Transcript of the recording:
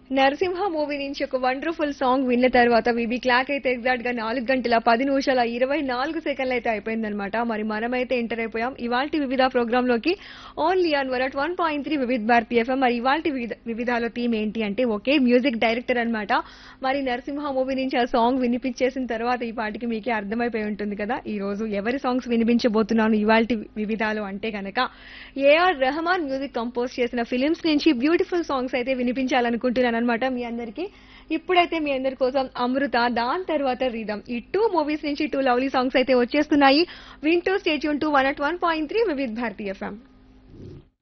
Narasimha movie నుంచి ఒక wonderful song విన్న తర్వాత విబి క్లాక్ అయితే ఎగ్జాక్ట్ గా నాలుగు గంటల పది నిమిషాల ఇరవై నాలుగు సెకండ్లు అయితే అయిపోయిందనమాట మరి మనమైతే ఎంటర్ అయిపోయాం ఇవాల్టి వివిధ ప్రోగ్రామ్ లోకి ఓన్లీ ఆన్ వరట్ one point three Vividh Bharati FM మరి ఇవాల్టి వివిధ- వివిధాలో థీమ్ ఏంటి అంటే ఒకే మ్యూజిక్ డైరెక్టర్ అన్నమాట మరి నరసింహ మూవీ నుంచి ఆ సాంగ్ వినిపించేసిన తర్వాత ఈ పాటికి మీకే అర్థమైపోయి ఉంటుంది కదా ఈ రోజు ఎవరి సాంగ్స్ వినిపించబోతున్నాను ఇవాల్టి వివిధాలు అంటే గనక ఏఆర్ రెహమాన్ మ్యూజిక్ కంపోజ్ చేసిన ఫిలిమ్స్ నుంచి బ్యూటిఫుల్ సాంగ్స్ అయితే వినిపించాలనుకుంటున్నాను అనమాట మీ అందరికి ఇప్పుడైతే మీ అందరి కోసం అమృత దాని తర్వాత రీదం ఈ టూ మూవీస్ నుంచి టూ లవ్లీ సాంగ్స్ అయితే వచ్చేస్తున్నాయి వింటూ stay tuned to one at one point three Vividh Bharati FM